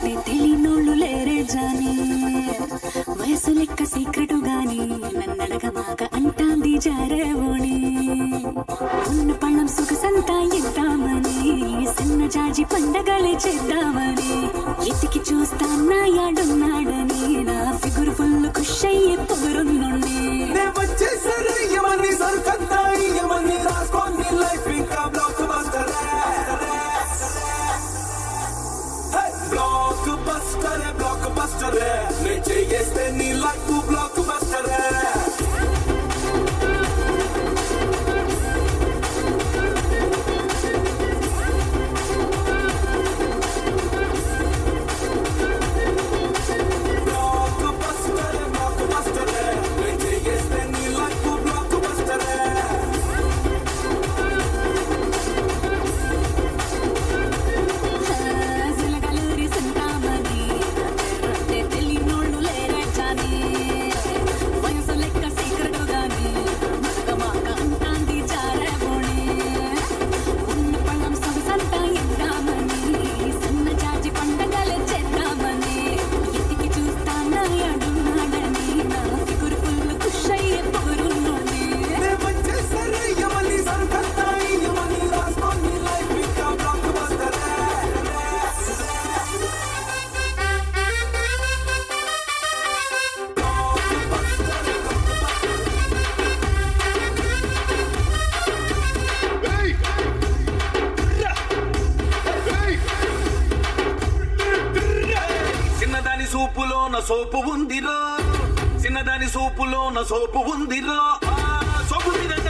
అంటే తెలియనోళ్ళు లేరే జాని వయసు లెక్క సీక్రెటు గాని నన్నడగమాక అంటాంది జారేవోణి ఉన్న పళ్ళం సుఖసంతా ఇద్దామని సన్న జాజి పండగలే చేద్దామని ఎతికి చూస్తా నా యాడున్నాడని నా ఫిగురు ఫుల్ ఖుష్ అయ్యే పొగురున్నుండి నే వచ్చేసరి యమని సరుకంతా యమని రాసుకోండి లైఫ్ ఇంకా blockbuster blockbuster blockbuster నే చేస్తే నీ life blockbuster blockbuster blockbuster నే చేస్తే నీ లైఫ్ బ్లాక్ బస్టర్ జలగలూరి సంతామని అంటే తెలియనోళ్ళు లేరే జాని వయసు లెక్క సీక్రెటు గాని మగమాక అంటాంది జారేవోణి ఉన్న పళ్ళం సొగసంతా ఇద్దామని సన్న జాజి పండగలే చేద్దామని ఎతికి చూస్తా నా అడున్నాడని నా ఫిగురు ఫుల్ ఖుష్ అయ్యే పొగురున్నోడి నే వచ్చేసరి యమని సరుకంతా యమని రాసుకోండి లైఫ్ ఇంకా బ్లాక్ బస్టర్ చిన్నదాని సూపులోన సోపు ఉందిరో చిన్నదాని సూపులోన సోపు ఉందిరో ఆ సోపు మీద